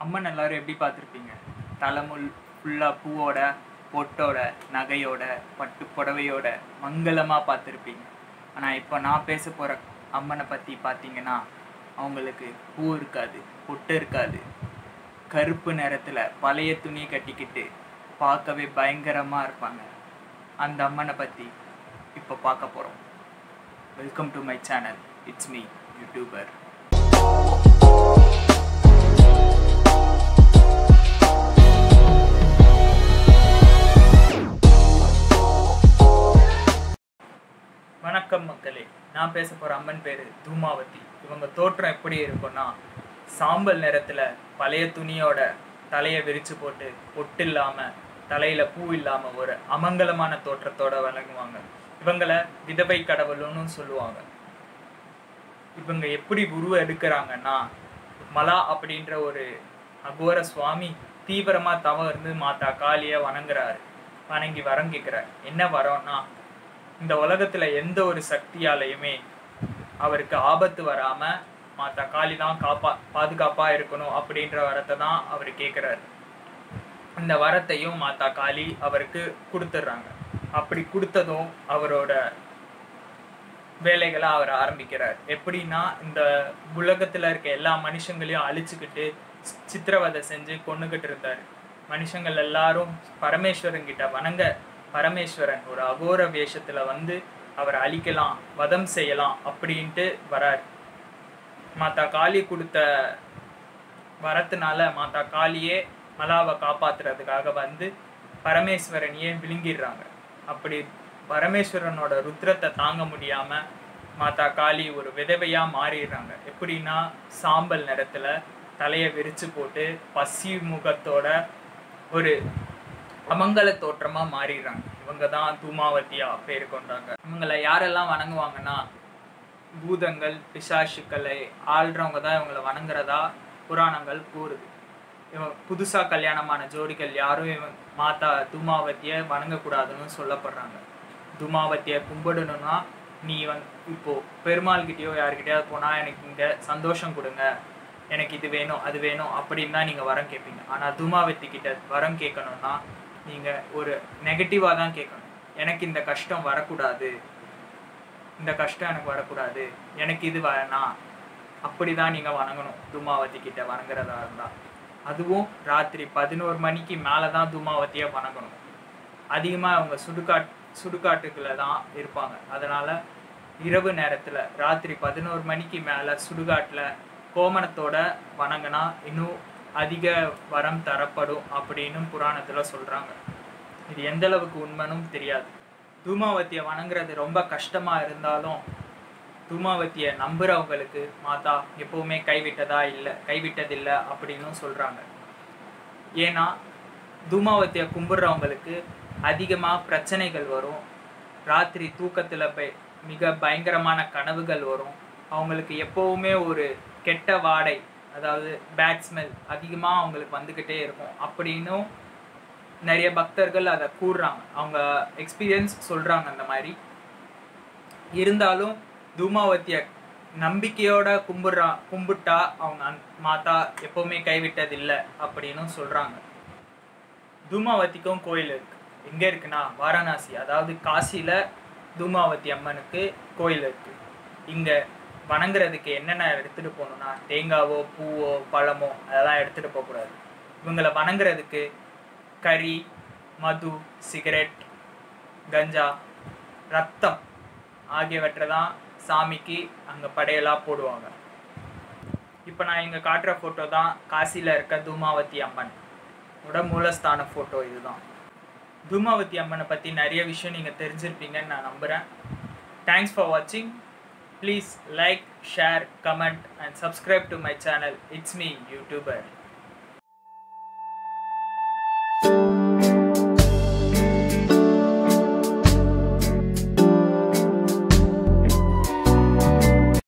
அம்மன் எல்லாரும் எப்படி பார்த்துருப்பீங்க தலைமுள் ஃபுல்லாக பூவோட பொட்டோட நகையோட பட்டு புடவையோட மங்களமாக பார்த்துருப்பீங்க ஆனால் இப்போ நான் பேச போகிற அம்மனை பற்றி பார்த்தீங்கன்னா அவங்களுக்கு பூ இருக்காது பொட்டு இருக்காது கருப்பு நிறத்தில் பழைய துணி கட்டிக்கிட்டு பார்க்கவே பயங்கரமாக இருப்பாங்க அந்த அம்மனை பற்றி இப்போ பார்க்க போகிறோம் welcome to my channel it's me YouTuber வணக்கம் மக்களே நான் பேச போகிற அம்மன் பேர் தூமாவதி இவங்க தோற்றம் எப்படி இருக்கும்னா சாம்பல் நிறத்தில் பழைய துணியோட தலையை விரித்து போட்டு பொட்டு இல்லாமல் தலையில் பூ இல்லாமல் ஒரு அமங்கலமான தோற்றத்தோட வழங்குவாங்க இவங்களை விதவை கடவுள்னு சொல்லுவாங்க இவங்க எப்படி உருவம் எடுக்கிறாங்கன்னா மலா அப்படின்ற ஒரு அகோர சுவாமி தீவிரமா தவம் இருந்து மாதா காளிய வணங்குறாரு வணங்கி வரம் கேட்கிறார் என்ன வரோம்னா இந்த உலகத்துல எந்த ஒரு சக்தியாலையுமே அவருக்கு ஆபத்து வராம மாதா காளி தான் காப்பா பாதுகாப்பா இருக்கணும் அப்படின்ற வரத்தை தான் அவர் கேட்கிறாரு இந்த வரத்தையும் மாதா காளி அவருக்கு கொடுத்துட்றாங்க அப்படி கொடுத்ததும் அவரோட வேலைகளை அவர் ஆரம்பிக்கிறார் எப்படின்னா இந்த உலகத்துல இருக்க எல்லா மனுஷங்களையும் அழிச்சுக்கிட்டு சித்திரவதை செஞ்சு கொண்டுகிட்டு இருந்தார் மனுஷங்கள் எல்லாரும் பரமேஸ்வரன் கிட்ட வணங்க பரமேஸ்வரன் ஒரு அகோர வேஷத்துல வந்து அவரை அழிக்கலாம் வதம் செய்யலாம் அப்படின்ட்டு வரார் மாதா காளி கொடுத்த வரத்துனால மாதா காளியே மலாவை காப்பாத்துறதுக்காக வந்து பரமேஸ்வரனையே விழுங்கிடுறாங்க அப்படி பரமேஸ்வரனோட ருத்ரத்தை தாங்க முடியாம மாதா காளி ஒரு விதவையா மாறிடுறாங்க எப்படின்னா சாம்பல் நிறத்துல தலையை விரிச்சு போட்டு பசி முகத்தோட ஒரு அமங்கல தோற்றமா மாறிடுறாங்க இவங்க தான் தூமாவதியா பேர் கொண்டாங்க இவங்களை யாரெல்லாம் வணங்குவாங்கன்னா பூதங்கள் பிசாசுக்களை ஆள்றவங்க தான் இவங்களை வணங்குறதா புராணங்கள் கூறுது இவன் புதுசா கல்யாணமான ஜோடிகள் யாரும் இவன் மாதா தூமாவதியை வணங்கக்கூடாதுன்னு சொல்லப்படுறாங்க தூமாவதியை கும்பிடணும்னா நீ வந் இப்போ பெருமாள் கிட்டயோ யாருக்கிட்டயாவது போனா எனக்கு இங்க சந்தோஷம் கொடுங்க எனக்கு இது வேணும் அது வேணும் அப்படின்னு தான் நீங்க வரம் கேட்பீங்க ஆனா தூமாவதி கிட்ட வரம் கேட்கணும்னா நீங்க ஒரு நெகட்டிவா தான் கேட்கணும் எனக்கு இந்த கஷ்டம் வரக்கூடாது இந்த கஷ்டம் எனக்கு வரக்கூடாது எனக்கு இது வேணாம் அப்படிதான் நீங்க வணங்கணும் தூமாவதி கிட்ட வணங்குறதா இருந்தா அதுவும் ராத்திரி பதினோரு மணிக்கு மேலே தான் தூமாவதியை வணங்கணும் அதிகமாக அவங்க சுடுகாட் சுடுகாட்டுக்குள்ள தான் இருப்பாங்க அதனால இரவு நேரத்தில் ராத்திரி பதினோரு மணிக்கு மேலே சுடுகாட்டில் கோமணத்தோட வணங்கினா இன்னும் அதிக வரம் தரப்படும் அப்படின்னு புராணத்தில் சொல்கிறாங்க இது எந்த அளவுக்கு உண்மைனும் தெரியாது தூமாவதியை வணங்குறது ரொம்ப கஷ்டமாக இருந்தாலும் தூமாவதியை நம்புறவங்களுக்கு மாதா எப்பவுமே கைவிட்டதா இல்லை கைவிட்டதில்லை அப்படின்னும் சொல்றாங்க ஏன்னா தூமாவதியை கும்பிடுறவங்களுக்கு அதிகமாக பிரச்சனைகள் வரும் ராத்திரி தூக்கத்தில் பய மிக பயங்கரமான கனவுகள் வரும் அவங்களுக்கு எப்போவுமே ஒரு கெட்ட வாடை அதாவது பேட் ஸ்மெல் அதிகமாக அவங்களுக்கு வந்துக்கிட்டே இருக்கும் அப்படின்னும் நிறைய பக்தர்கள் அதை கூறுறாங்க அவங்க எக்ஸ்பீரியன்ஸ் சொல்கிறாங்க அந்த மாதிரி இருந்தாலும் தூமாவதிய நம்பிக்கையோட கும்பிடுறா கும்பிட்டா அவங்க மாதா எப்பவுமே கைவிட்டதில்லை அப்படின்னு சொல்றாங்க தூமாவதிக்கும் கோயில் இருக்கு எங்க இருக்குன்னா வாரணாசி அதாவது காசியில தூமாவதி அம்மனுக்கு கோயில் இருக்கு இங்க வணங்குறதுக்கு என்னென்ன எடுத்துட்டு போகணும்னா தேங்காவோ பூவோ பழமோ அதெல்லாம் எடுத்துட்டு போகக்கூடாது இவங்களை வணங்குறதுக்கு கறி மது சிகரெட் கஞ்சா ரத்தம் ஆகியவற்றை தான் சாமிக்கு அங்கே படையலாக போடுவாங்க இப்போ நான் இங்கே காட்டுற ஃபோட்டோ தான் காசியில் இருக்க தூமாவதி அம்மன் ஓட மூலஸ்தான ஃபோட்டோ இதுதான் தூமாவதி அம்மனை பற்றி நிறைய விஷயம் நீங்கள் தெரிஞ்சிருப்பீங்கன்னு நான் நம்புகிறேன் தேங்க்ஸ் ஃபார் வாட்சிங் please like share comment and subscribe to my channel it's me YouTuber